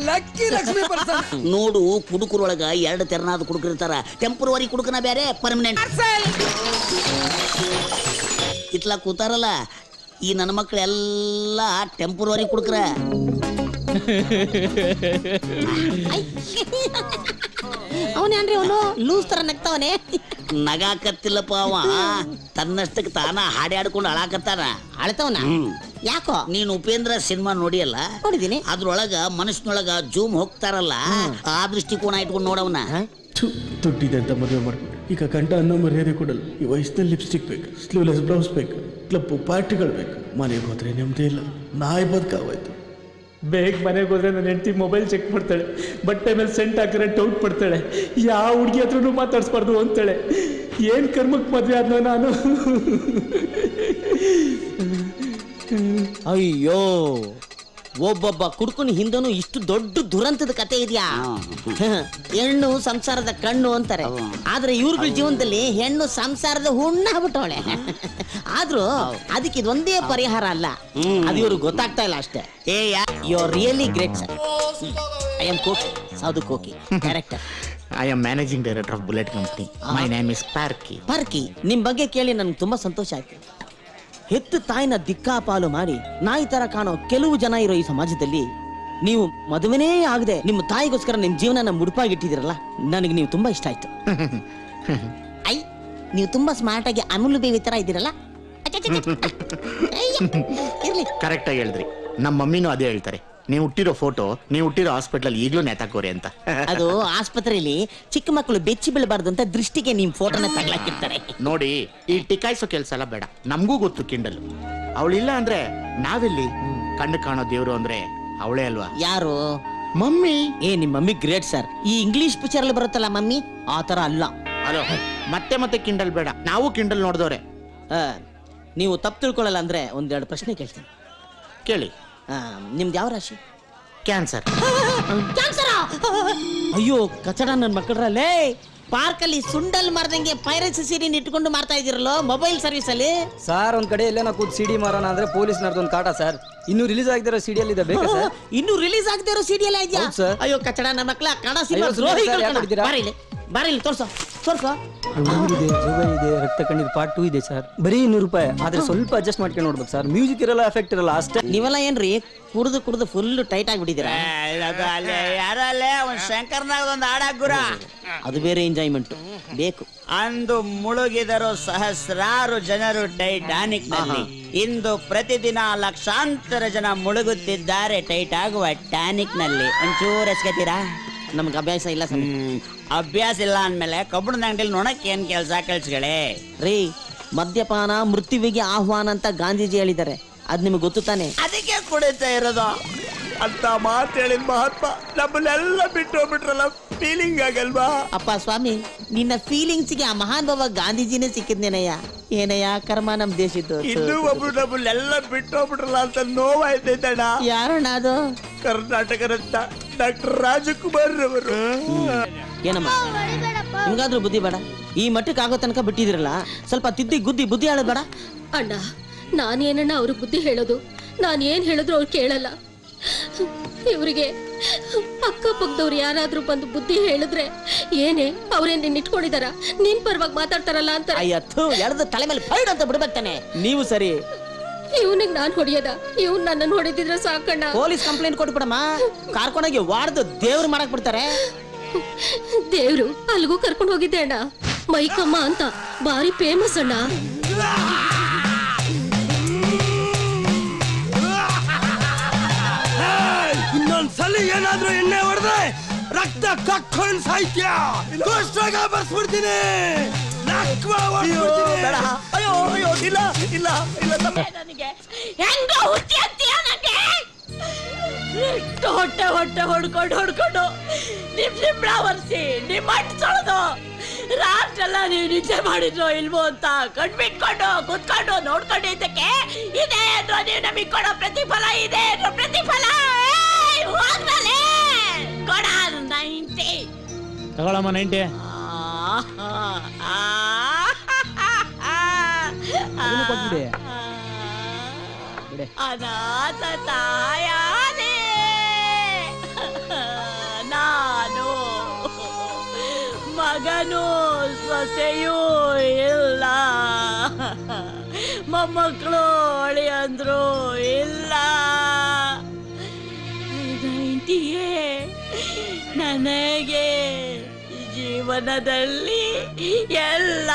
Lucky Lakshmi person ನೋಡು ಕುಡುಕರೊಳಗ ಎರಡು ತೆರನಾದ ಕುಡುಕರಿರ್ತಾರ ಟೆಂಪ್ರವರಿ ಕುಡುಕನ ಬೇರೆ ಪರ್ಮನೆಂಟ್ ಇತ್ಲ ಕೂತಾರಲ್ಲ ಈ ನನ್ನ ಮಕ್ಕಳೆಲ್ಲ ಟೆಂಪ್ರವರಿ ಕುಡುಕ್ರ ಅವನೇನ್ರಿ ಅವನು ಲೂಸ್ ತರ ನಗ್ತಾವನೆ ನಗಾಕತ್ತಿಲ್ಲಪ್ಪ ಅವ ತನ್ನಷ್ಟಕ್ಕೆ ತಾನ ಹಾಡ್ಯಾಡ್ಕೊಂಡು ಅಳಾಕತ್ತಾನ ಅಳ್ತಾವನ ಹ್ಮ್ ಯಾಕೋ ನೀನು ಉಪೇಂದ್ರ ಸಿನಿಮಾ ನೋಡಿಯಲ್ಲ ನೋಡಿದೀನಿ ಅದ್ರೊಳಗ ಮನಸ್ಸಿನೊಳಗ ಜೂಮ್ ಹೋಗ್ತಾರಲ್ಲ ಆ ದೃಷ್ಟಿಕೋನ ಇಟ್ಕೊಂಡು ನೋಡವನ ದುಡ್ಡಿದೆ ಅಂತ ಮದುವೆ ಮಾಡ್ಕೊಂಡು ಈಗ ಗಂಡ ಅನ್ನೋ ಮರ್ಯಾದೆ ಕೊಡಲ್ಲ ಈ ವಯಸ್ಸಿನಲ್ಲಿ ಲಿಪ್ಸ್ಟಿಕ್ ಬೇಕು ಸ್ಲೀವ್ಲೆಸ್ ಬ್ಲೌಸ್ ಬೇಕು ಕ್ಲಬ್ಬು ಪಾರ್ಟಿಗಳು ಬೇಕು ಮನೆಗೆ ಹೋದ್ರೆ ನೆಮ್ಮದಿ ಇಲ್ಲ ನಾಯಿ ಬದುಕಾವಾಯ್ತು ಬೇಗ ಮನೆಗೆ ಹೋದ್ರೆ ನನ್ನ ಹೆಂಡತಿ ಮೊಬೈಲ್ ಚೆಕ್ ಮಾಡ್ತಾಳೆ ಬಟ್ಟೆ ಮೇಲೆ ಸೆಂಟ್ ಹಾಕಿದ್ರೆ ಡೌಟ್ ಪಡ್ತಾಳೆ ಯಾವ ಹುಡುಗಿ ಹತ್ರನೂ ಮಾತಾಡ್ಸ್ಬಾರ್ದು ಅಂತಾಳೆ ಏನು ಕರ್ಮಕ್ಕೆ ಮದುವೆ ಆದ್ನೋ ನಾನು ಅಯ್ಯೋ ಒಬ್ಬೊಬ್ಬ ಕುಡ್ಕುನ್ ಹಿಂದನು ಇಷ್ಟು ದೊಡ್ಡ ದುರಂತದ ಕತೆ ಇದೆಯಾ ಹೆಣ್ಣು ಸಂಸಾರದ ಕಣ್ಣು ಅಂತಾರೆ ಆದ್ರೆ ಇವ್ರಗಳ ಜೀವನದಲ್ಲಿ ಹೆಣ್ಣು ಸಂಸಾರದ ಹುಣ್ಣ ಆಗ್ಬಿಟ್ಟವಳೆ ಆದ್ರೂ ಅದಕ್ಕೆ ಇದೊಂದೇ ಪರಿಹಾರ ಅಲ್ಲ ಅದು ಇವ್ರಿಗೆ ಗೊತ್ತಾಗ್ತಾ ಇಲ್ಲ ಅಷ್ಟೇ ಏ yeah you are really great sir I am Koki Sadhu Koki character I am managing director of bullet company my name is Parki Parki ನಿಮ್ ಬಗ್ಗೆ ಕೇಳಿ ನನ್ಗೆ ತುಂಬಾ ಸಂತೋಷ ಆಯ್ತು ಹೆತ್ತು ತಾಯಿನ ದಿಕ್ಕಾಪಾಲು ಮಾಡಿ ನಾಯಿ ತರ ಕಾಣೋ ಕೆಲವು ಜನ ಇರೋ ಈ ಸಮಾಜದಲ್ಲಿ ನೀವು ಮದುವೆನೇ ಆಗದೆ ನಿಮ್ಮ ತಾಯಿಗೋಸ್ಕರ ನಿಮ್ ಜೀವನನ ಮುಡುಪಾಗಿಟ್ಟಿದ್ದೀರಲ್ಲ ನನಗೆ ನೀವು ತುಂಬಾ ಇಷ್ಟ ಆಯ್ತು ಐ ನೀವು ತುಂಬಾ ಸ್ಮಾರ್ಟ್ ಆಗಿ ಅಮೂಲ್ ಬೇವಿ ತರ ಇದ್ದೀರಲ್ಲ ಅಯ್ಯ, ಇರ್ಲಿ ಕರೆಕ್ಟಾಗಿ ಹೇಳಿದ್ರಿ ನಮ್ಮ ಮಮ್ಮಿನೂ ಅದೇ ಹೇಳ್ತಾರೆ ನೀವು ಹುಟ್ಟಿರೋ ಫೋಟೋ ನೀವು ಹುಟ್ಟಿರೋ ಹಾಸ್ಪಿಟಲ್ ಈಗಲೂ ನೇತಾಕೋರಿ ಅಂತ ಅದು ಆಸ್ಪತ್ರೆಯಲ್ಲಿ ಚಿಕ್ಕ ಮಕ್ಕಳು ಬೆಚ್ಚಿ ಬೀಳಬಾರ್ದು ಅಂತ ದೃಷ್ಟಿಗೆ ನಿಮ್ ಫೋಟೋನ ತಗ್ಲಾಕಿರ್ತಾರೆ ನೋಡಿ ಈ ಟಿಕಾಯಿಸೋ ಕೆಲಸ ಎಲ್ಲ ಬೇಡ ನಮಗೂ ಗೊತ್ತು ಕಿಂಡಲ್ ಅವಳಿಲ್ಲ ಅಂದ್ರೆ ನಾವೆಲ್ಲಿ ಕಣ್ಣು ಕಾಣೋ ದೇವ್ರು ಅಂದ್ರೆ ಅವಳೇ ಅಲ್ವಾ ಯಾರು ಮಮ್ಮಿ ಏ ನಿಮ್ ಮಮ್ಮಿ ಗ್ರೇಟ್ ಸರ್ ಈ ಇಂಗ್ಲಿಷ್ ಪಿಕ್ಚರ್ ಅಲ್ಲಿ ಬರುತ್ತಲ್ಲ ಮಮ್ಮಿ ಆ ತರ ಅಲ್ಲ ಅಲೋ ಮತ್ತೆ ಮತ್ತೆ ಕಿಂಡಲ್ ಬೇಡ ನಾವು ಕಿಂಡಲ್ ನೋಡಿದವ್ರೆ ಆ, ನೀವು ತಪ್ಪು ತಿಳ್ಕೊಳ್ಳಲ್ಲ ಅಂದ್ರೆ ಒಂದೆರಡು ಪ್ರಶ್ನೆ ಕೇಳ್ತೀನಿ ಕೇಳಿ ಆ, ನಿಮ್ದು ಯಾವ ರಾಶಿ ಕ್ಯಾನ್ಸರ್ ಅಯ್ಯೋ ಕಚಡ ನನ್ನ ಮಕ್ಕಳಲ್ಲೇ ಪಾರ್ಕಲ್ಲಿ ಸುಂಡಲ್ ಮಾರ್ದಂಗೆ ಪೈರಸಿ ಸೀರಿನ ಇಟ್ಕೊಂಡು ಮಾರ್ತಾ ಇದೀರಲ್ಲೋ ಮೊಬೈಲ್ ಸರ್ವಿಸ್ ಅಲ್ಲಿ ಸರ್ ಒಂದ್ ಕಡೆ ಎಲ್ಲೇನ ಕೂತ್ ಸಿಡಿ ಮಾರೋಣ ಅಂದ್ರೆ ಪೊಲೀಸ್ ಒಂದು ಕಾಟ ಸರ್ ಇನ್ನು ರಿಲೀಸ್ ಆಗದಿರೋ ಸಿಡಿಯಲ್ಲಿ ಇದೆ ಬೇಕಾ ಸರ್ ಇನ್ನು ರಿಲೀಸ್ ಆಗದೆ ಇರೋ ಸೀರಿಯಲ್ ಇದೆಯಾ ಹೌದ್ sir. ಅಯ್ಯೋ ಕಚಡ ನನ್ನ ಮಕ್ಕಳ ಕಣ ಸಿನಿಮಾ ಅಯ್ಯೋ, ಸುಮ್ನೆ sir, ಯಾಕ್ ಹೊಡಿತೀರಾ? ಬಾರಿಲಿ ಬಾರಿಲಿ ತೋರ್ಸೋ ತೋರ್ಸೋ ಇದೆ ಜೋಗ ಇದೆ ರಕ್ತ ಕಣ್ಣಿದ ಪಾರ್ಟ್ ಟೂ ಇದೆ ಸರ್ ಬರೀ ಇನ್ನೂರು ರೂಪಾಯಿ ಆದ್ರೆ ಸ್ವಲ್ಪ ಅಡ್ಜಸ್ಟ್ ಮಾಡ್ಕೊಂಡು ನೋಡ್ಬೇಕು ಸರ್ ಮ್ಯೂಸಿಕ್ ಇರಲ್ಲ ಎಫೆಕ್ಟ್ ಇರಲ್ಲ ಅಷ್ಟೇ ನೀವೆಲ್ಲ ಏನ್ರಿ ಕುಡ್ದು ಕುಡ್ದು ಫುಲ್ ಟೈಟ್ ಆಗಿಬಿಟ್ಟಿದ್ದೀರಾ ಯಾರಲ್ಲೇ ಅವನ್ ಶಂಕರ್ನಾಗ ಒಂದು ಹಾಡಾಗುರ ಅದು ಬೇರೆ ಎಂಜಾಯ್ಮೆಂಟ್ ಬೇಕು ಅಂದು ಮುಳುಗಿದರು ಸಹಸ್ರಾರು ಜನರು ಟೈಟಾನಿಕ್ ನಲ್ಲಿ ಇಂದು ಪ್ರತಿದಿನ ಲಕ್ಷಾಂತರ ಜನ ಮುಳುಗುತ್ತಿದ್ದಾರೆ ಟೈಟ್ ಆಗುವ ಟ್ಯಾನಿಕ್ ನಲ್ಲಿ ಒಂಚೂರು ಎಸ್ಕತ್ತೀರಾ ನಮ್ಗೆ ಅಭ್ಯಾಸ ಇಲ್ಲ ಸ್ವಾಮಿ. ಹ್ಮ್ ಅಭ್ಯಾಸ ಇಲ್ಲ ಅಂದ್ಮೇಲೆ ಕಬ್ಬಣದ ಅಂಗಡಿಲಿ ನೋಡಕ್ ಏನ್ ಕೆಲ್ಸ ಕಳ್ಸ್ಗಳೇ ರೀ ಮದ್ಯಪಾನ ಮೃತ್ಯುವಿಗೆ ಆಹ್ವಾನ ಅಂತ ಗಾಂಧೀಜಿ ಹೇಳಿದ್ದಾರೆ ಅದ್ ನಿಮ್ಗೆ ಗೊತ್ತು ತಾನೆ ಅದಕ್ಕೆ ಕುಡಿತಾ ಇರೋದು ಅಂತ ಮಾತು ಹೇಳಿದ ಮಹಾತ್ಮ ನಮ್ಮನ್ನೆಲ್ಲ ಬಿಟ್ಟು ಹೋಗ್ಬಿಟ್ರಲ್ಲ ಫೀಲಿಂಗ್ ಆಗಲ್ವಾ ಅಪ್ಪ ಸ್ವಾಮಿ ನಿನ್ನ ಫೀಲಿಂಗ್ಸ್ಗೆ ಆ ಮಹಾನ್ ಬಾಬಾ ಗಾಂಧೀಜಿನೇ ಸಿಕ್ಕಿದ್ನೇನಯ್ಯ ಏನಯ್ಯ ಕರ್ಮ ನಮ್ ದೇಶದ್ದು ಇನ್ನೂ ಒಬ್ರು ನಮ್ಮನ್ನೆಲ್ಲ ಬಿಟ್ಟು ಹೋಗ್ಬಿಟ್ರಲ್ಲ ಅಂತ ನೋವಾಯ್ತೈತಣ್ಣ ಯಾರಣ್ಣ ಅದು ಕರ್ನಾಟಕ ರತ್ನ ಡಾಕ್ಟರ್ ರಾಜಕುಮಾರ್ ರವರು ಏನಮ್ಮ ನಿಮ್ಗಾದ್ರೂ ಬುದ್ಧಿ ಬೇಡ ಈ ಮಟ್ಟಕ್ಕೆ ಆಗೋ ತನಕ ಬಿಟ್ಟಿದಿರಲ್ಲ ಸ್ವಲ್ಪ ತಿದ್ದಿ ಗುದ್ದಿ ಬುದ್ಧಿ ಹೇಳೋದ್ ಬೇಡ ಅಣ್ಣ ನಾನೇನಣ್ಣ ಅವ್ರಿಗೆ ಬುದ್ಧಿ ಹೇಳೋದು ನಾನು ಏನ್ ಹೇಳಿದ್ರು ಅವ್ರು ಕೇಳಲ್ಲ ಇವರಿಗೆ ಅಕ್ಕಪಕ್ಕದವ್ರು ಯಾರಾದ್ರೂ ಬಂದು ಬುದ್ಧಿ ಹೇಳಿದ್ರೆ ಏನೇ ಅವ್ರೇನ್ ನಿನ್ ಇಟ್ಕೊಂಡಿದಾರ ನಿನ್ ಪರವಾಗಿ ಮಾತಾಡ್ತಾರಲ್ಲ ಅಂತ ಅಯ್ಯ ಥು ಎಳ್ದು ತಲೆ ಮೇಲೆ ಫೈಡ್ ಅಂತ ಬಿಡ್ಬೇಕಾನೆ ನೀವು ಸರಿ ಇವನಿಗೆ ನಾನ್ ಹೊಡಿಯೋದ ಇವ್ನ್ ನನ್ನನ್ನು ಹೊಡೆದಿದ್ರೆ ಸಾಕಣ್ಣ ಪೊಲೀಸ್ ಕಂಪ್ಲೇಂಟ್ ಕೊಟ್ಬಿಡಮ್ಮ ಕಾರ್ಕೊಂಡೋಗಿ ವಾಡ್ದು ದೇವ್ರು ಮಾಡಕ್ ಬಿಡ್ತಾರೆ ದೇವ್ರು ಅಲ್ಗೂ ಕರ್ಕೊಂಡು ಹೋಗಿದ್ದೆ ಅಣ್ಣ ಮೈಕಮ್ಮ ಅಂತ ಬಾರಿ ಫೇಮಸ್ ಅಣ್ಣ ಇನ್ನೊಂದ್ಸಲಿ ಏನಾದ್ರೂ ಎಣ್ಣೆ ಹೊಡೆದ್ರೆ ರಕ್ತ ಕಕ್ಕೊಂಡು ಸಾಯ್ತ್ಯ ದೋಷ್ಟಾಗ ಬರ್ಸ್ಬಿಡ್ತೀನಿ ಬೇಡ ಅಯ್ಯೋ ಅಯ್ಯೋ ಇಲ್ಲ ಇಲ್ಲ ಇಲ್ಲ ತಮ್ಮ- ಹೆಂಗ ಹುಟ್ಟಿ ಅಂತೀಯ ನಂಗೆ ಎಷ್ಟು ಹೊಟ್ಟೆ ಹೊಟ್ಟೆ ಹೊಡ್ಕೊಂಡು ಹೊಡ್ಕೊಂಡು ನಿಮ್ ನಿಂಬಳ ಒರೆಸಿ ನಿಮ್ ಮಟ್ಟು ತೊಳೆದು ರಾತ್ರೆಲ್ಲ ನೀವು ನಿದ್ದೆ ಮಾಡಿದ್ರೋ ಇಲ್ವೋ ಅಂತ ಕಣ್ಬಿಟ್ಕೊಂಡು ಕುತ್ಕೊಂಡು ನೋಡ್ಕೊಂಡಿದ್ದಕ್ಕೆ ಇದೇ ಏನ್ರೋ ನೀವು ನಮಗೆ ಕೊಡೋ ಪ್ರತಿಫಲ ಇದೆ ಏನ್ರೋ ಪ್ರತಿಫಲ ಏಯ್, ಹೋಗ್ರಲೇ. ಕೊಡ ನೈಂಟಿ ತಗೊಳಮ್ಮ ನೈಂಟಿ ಕೊಟ್ಬಿಡಿ ಅನಾಥ ತಾಯಾದೆ ಮೊಮ್ಮಕ್ಕಳು ಅಳಿ ಅಂದ್ರು ಇಲ್ಲ ನೈಂಟಿಗೆ ನನಗೆ ಜೀವನದಲ್ಲಿ ಎಲ್ಲ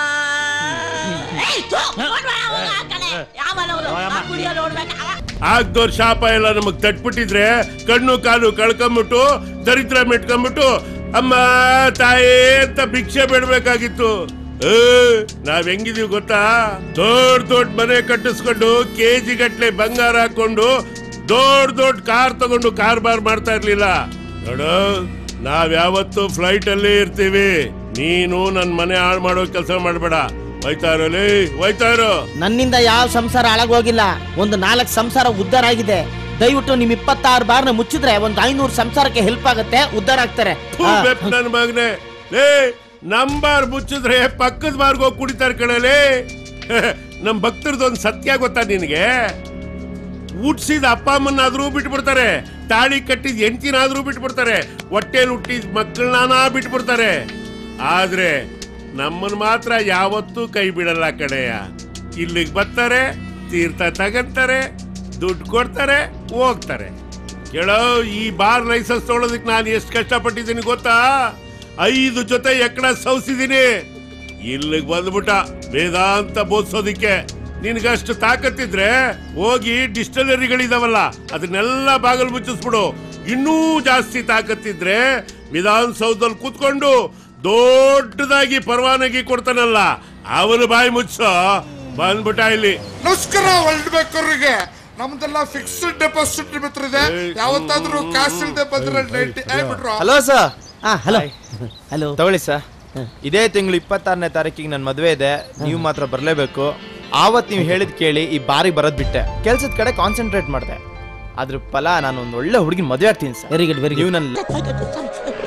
ಏಯ್, ಥು, ನೋಡ್ಬೇಡ ಅವ್ನ ಆ ಕಡೆ. ಯಾವನವ್ನು? ಆ ಕುಡಿಯೋ ನೋಡ್ಬೇಕ ಆಗ್ದೋರ್ ಶಾಪ ಎಲ್ಲ ನಮಗ್ ತಟ್ಬಿಟ್ಟಿದ್ರೆ ಕಣ್ಣು ಕಾಲು ಕಳ್ಕೊಂಬಿಟ್ಟು ದರಿದ್ರ ಮೆಟ್ಕೊಂಬಿಟ್ಟು ಅಮ್ಮ ತಾಯಿ ಅಂತ ಭಿಕ್ಷೆ ಬಿಡ್ಬೇಕಾಗಿತ್ತು ಏ, ನಾವ್ ಹೆಂಗಿದೀವಿ ಗೊತ್ತಾ ದೊಡ್ಡ ದೊಡ್ಡ ಮನೆ ಕಟ್ಟಿಸ್ಕೊಂಡು ಕೆಜಿ ಗಟ್ಲೆ ಬಂಗಾರ ಹಾಕೊಂಡು ದೊಡ್ಡ ದೊಡ್ಡ ಕಾರ್ ತಗೊಂಡು ಕಾರ್ ಬಾರ್ ಮಾಡ್ತಾ ಇರ್ಲಿಲ್ಲ ನೋಡು ನಾವ್ ಯಾವತ್ತು ಫ್ಲೈಟ್ ಅಲ್ಲೇ ಇರ್ತೀವಿ ನೀನು ನನ್ ಮನೆ ಹಾಳು ಮಾಡೋ ಕೆಲಸ ಮಾಡ್ಬೇಡ ಹೋಯ್ತಾ ಇರೋಲಿ ಹೋಯ್ತಾ ಇರೋ ನನ್ನಿಂದ ಯಾವ ಸಂಸಾರ ಹಾಳಾಗೋಗಿಲ್ಲ ಒಂದು ನಾಲ್ಕು ಸಂಸಾರ ಉದ್ಧಾರ ಆಗಿದೆ ದಯವಿಟ್ಟು ನಿಮ್ ಇಪ್ಪತ್ತಾರು ಬಾರ್ನ ಮುಚ್ಚಿದ್ರೆ ಒಂದು ಐನೂರು ಸಂಸಾರಕ್ಕೆ ಹೆಲ್ಪ್ ಆಗುತ್ತೆ ಉದ್ಧಾರ ಆಗ್ತಾರೆ ಥು, ಆ, ಬೆಪ್ ನನ್ ಮಗನೆ ಲೇ ನಂಬಾರ್ ಮುಚ್ಚಿದ್ರೆ ಪಕ್ಕದ ಬಾರ್ಗ್ ಹೋಗಿ ಕುಡಿತಾರ ಕಣಲೇ ನಮ್ ಭಕ್ತರದೊಂದ್ ಸತ್ಯ ಗೊತ್ತಾ ನಿನಗೆ ಹುಟ್ಸಿದ ಅಪ್ಪ ಅಮ್ಮನಾದ್ರೂ ಬಿಟ್ಬಿಡ್ತಾರೆ ತಾಳಿ ಕಟ್ಟಿದ ಹೆಂಡತಿನಾದ್ರೂ ಬಿಟ್ಬಿಡ್ತಾರೆ ಹೊಟ್ಟೆಲ್ ಹುಟ್ಟಿದ ಮಕ್ಕಳನ್ನ ಬಿಟ್ಬಿಡ್ತಾರೆ ಆದ್ರೆ ನಮ್ಮನ್ ಮಾತ್ರ ಯಾವತ್ತೂ ಕೈ ಬಿಡಲ್ಲ ಕಡೆಯ ಇಲ್ಲಿಗೆ ಬರ್ತಾರೆ ತೀರ್ಥ ತಗಂತಾರೆ ದುಡ್ಡು ಕೊಡ್ತಾರೆ ಹೋಗ್ತಾರೆ ಕೇಳೋ ಈ ಬಾರ್ ಲೈಸೆನ್ಸ್ ತೊಗೊಳೋದಕ್ಕೆ ನಾನು ಎಷ್ಟು ಕಷ್ಟಪಟ್ಟಿದ್ದೀನಿ ಗೊತ್ತಾ ಐದು ಜೊತೆ ಎಕ್ಕಡ ಸೌಸಿದ್ದೀನಿ ಇಲ್ಲಿಗೆ ಬಂದ್ಬಿಟ್ಟ ವೇದಾಂತ ಬೋಧಿಸೋದಿಕ್ಕೆ ನಿನ್ಗಷ್ಟು ತಾಕತ್ತಿದ್ರೆ ಹೋಗಿ ಡಿಸ್ಟಲರಿಗಳಿದಾವಲ್ಲ ಅದನ್ನೆಲ್ಲ ಬಾಗಲ್ ಮುಚ್ಚಿಸ್ಬಿಡು ಇನ್ನೂ ಜಾಸ್ತಿ ತಾಕತ್ತಿದ್ರೆ ವಿಧಾನಸೌಧದಲ್ಲಿ ಕೂತ್ಕೊಂಡು ದೊಡ್ಡದಾಗಿ ಪರವಾನಗಿ ಕೊಡ್ತಾನಲ್ಲ ಅವನು ಬಾಯಿ ಮುಚ್ಚೋ ಬಂದ್ಬಿಟ್ಟ ಇಲ್ಲಿ ನಮಸ್ಕಾರ ಹೊರಡ್ಬೇಕವ್ರಿಗೆ ನಮ್ದೆಲ್ಲ ಫಿಕ್ಸ್ಡ್ ಡೆಪಾಸಿಟ್ ಮಿತ್ರ ಇದೆ ಯಾವತ್ತಾದ್ರೂ ಕಾಸು ಇಲ್ದೆ ಬಂದ್ರೆ ನೈಂಟಿ ಆಗ್ಬಿಟ್ರು ಹಲೋ ಸರ್ ಆ, ಹಲೋ ಹಲೋ ತಗೊಳ್ಳಿ ಸರ್ ಇದೇ ತಿಂಗಳು ಇಪ್ಪತ್ತಾರನೇ ತಾರೀಕಿಗೆ ನನ್ನ ಮದುವೆ ಇದೆ ನೀವು ಮಾತ್ರ ಬರಲೇಬೇಕು ಆವತ್ತು ನೀವು ಹೇಳಿದ್ ಕೇಳಿ ಈ ಬಾರಿಗೆ ಬರೋದ್ ಬಿಟ್ಟೆ ಕೆಲ್ಸದ ಕಡೆ ಕಾನ್ಸಂಟ್ರೇಟ್ ಮಾಡಿದೆ ಅದ್ರ ಫಲ ನಾನು ಒಂದು ಒಳ್ಳೆ ಹುಡುಗಿನ ಮದುವೆ ಆಗ್ತೀನಿ ಸರ್ ವೆರಿ ಗುಡ್ ವೆರಿ ನೀವು ಗುಡ್ ನನ್ನ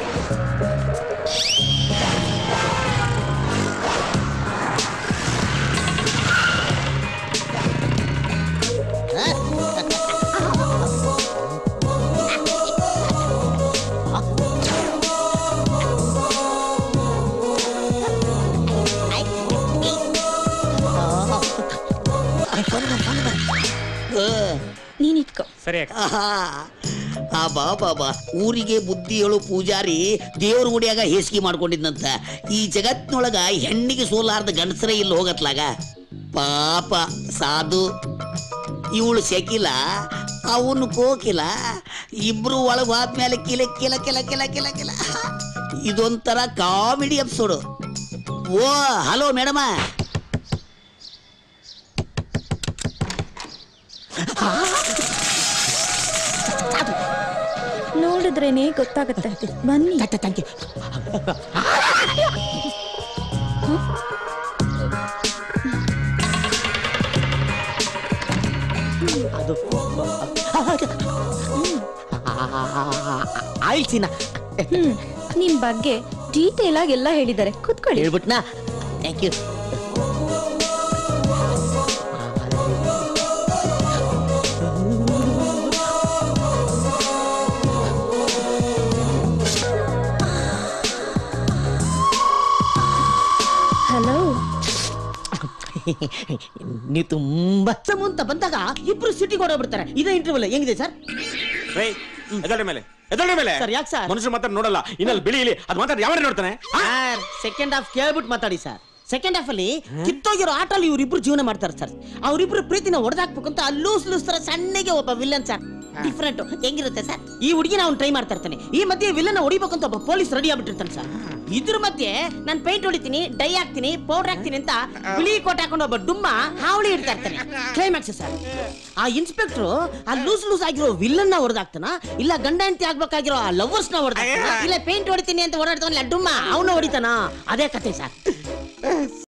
ನೀನ್ ಇಟ್ಕೋ ಆ ಬಾ ಬಾಬಾ ಊರಿಗೆ ಬುದ್ಧಿ ಹೇಳು ಪೂಜಾರಿ ದೇವ್ರ ಗುಡಿಯಾಗ ಹೇಸಿಗೆ ಮಾಡ್ಕೊಂಡಿದ್ನಂತ ಈ ಜಗತ್ನೊಳಗ ಹೆಣ್ಣಿಗೆ ಸೋಲಾರ್ದ ಗಂಡಸರೇ ಇಲ್ಲಿ ಹೋಗತ್ಲಾಗ ಪಾಪ ಸಾಧು ಇವಳು ಶಕಿಲ ಅವನು ಕೋಕಿಲ ಇಬ್ರು ಒಳಗೆ ಹೋದ್ಮೇಲೆ ಕಿಲ ಕಿಲ ಕಿಲ ಕಿಲ ಕಿಲ ಕಿಲ ಇದೊಂಥರ ಕಾಮಿಡಿ ಎಪಿಸೋಡು ಓ ಹಲೋ ಮೇಡಮ ನೋಡಿದ್ರೇನೆ ಗೊತ್ತಾಗುತ್ತೆ ಬನ್ನಿ ಅದು ಆಯ್ಸಿನ ಹ್ಮ್ ನಿಮ್ ಬಗ್ಗೆ ಡೀಟೇಲ್ ಆಗಿ ಎಲ್ಲ ಹೇಳಿದ್ದಾರೆ ಕುತ್ಕೊಳ್ಳಿ ಹೇಳ್ಬಿಟ್ನಾ ಥ್ಯಾಂಕ್ ಯು ಹಲೋ ನೀವು ತುಂಬಾ ಸಮ ಅಂತ ಬಂದಾಗ ಇಬ್ರು ಸಿಟಿಗೆ ಹೊರಬಿಡ್ತಾರೆ ಇದೇ ಇಂಟರ್ವಲ್ ಹೆಂಗಿದೆ ಸರ್ ಎದಳ ಮೇಲೆ ಎದಳ ಮೇಲೆ ಸರ್ ಯಾಕೆ ಸರ್ ಮನುಷ್ಯರು ಮಾತ್ರ ನೋಡಲ್ಲ ಇನ್ನಲ್ಲಿ ಬಿಳಿ ಇಲ್ಲಿ ಅದು ಮಾತ್ರ ಯಾವ ನೋಡ್ತಾನೆ ಸರ್ ಸೆಕೆಂಡ್ ಹಾಫ್ ಕೇಳ್ಬಿಟ್ಟು ಮಾತಾಡಿ ಸರ್ ಸೆಕೆಂಡ್ ಹಾಫ್ ಅಲ್ಲಿ ಕಿತ್ತೋಗಿರೋ ಆಟಲ್ಲಿ ಇವ್ರಿಬ್ರು ಜೀವನ ಮಾಡ್ತಾರೆ ಸರ್ ಅವ್ರಿಬ್ರು ಪ್ರೀತಿನ ಹೊಡೆದಾಕ್ಬೇಕು ಅಂತ ಲೂಸ್ ಲೂಸ್ ತರ ಸಣ್ಣಗೆ ಒಬ್ಬ ವಿಲನ್ ಸರ್ ಡಿಫ್ರೆಂಟ್ ಹೆಂಗಿರುತ್ತೆ ಸರ್ ಈ ಹುಡುಗಿನ ಅವ್ನು ಟ್ರೈ ಮಾಡ್ತಾ ಇರ್ತಾನೆ ಈ ಮಧ್ಯೆ ವಿಲನ್ ಹೊಡಿಬೇಕು ಅಂತ ಒಬ್ಬ ಪೊಲೀಸ್ ರೆಡಿ ಆಗ್ಬಿಟ್ಟಿರ್ತಾನೆ ಸರ್ ಇದ್ರ ಮಧ್ಯೆ ನಾನು ಪೇಂಟ್ ಹೊಡಿತೀನಿ ಡೈ ಹಾಕ್ತೀನಿ ಪೌಡರ್ ಹಾಕ್ತೀನಿ ಅಂತ ಬಿಳಿ ಕೋಟ್ ಹಾಕೊಂಡು ಒಬ್ಬ ಡುಮ್ಮ ಹಾವಳಿ ಇಡ್ತಾ ಇರ್ತಾನೆ ಕ್ಲೈಮ್ಯಾಕ್ಸ್ ಸರ್ ಆ ಇನ್ಸ್ಪೆಕ್ಟರ್ ಆ ಲೂಸ್ ಲೂಸ್ ಆಗಿರೋ ವಿಲನ್ ನ ಹೊಡೆದಾಕ್ತಾನ ಇಲ್ಲ ಗಂಡ ಹೆಂಡತಿ ಆಗ್ಬೇಕಾಗಿರೋ ಆ ಲವರ್ಸ್ ನ ಹೊಡೆದಾಕ್ತಾನ ಇಲ್ಲ ಪೇಂಟ್ ಹೊಡಿತೀನಿ ಅಂತ ಓಡಾಡ್ತಾನಲ್ಲ ಡುಮ್ಮ ಅವನು ಹೊಡಿತಾನ ಅದೇ ಕತೆ ಸರ್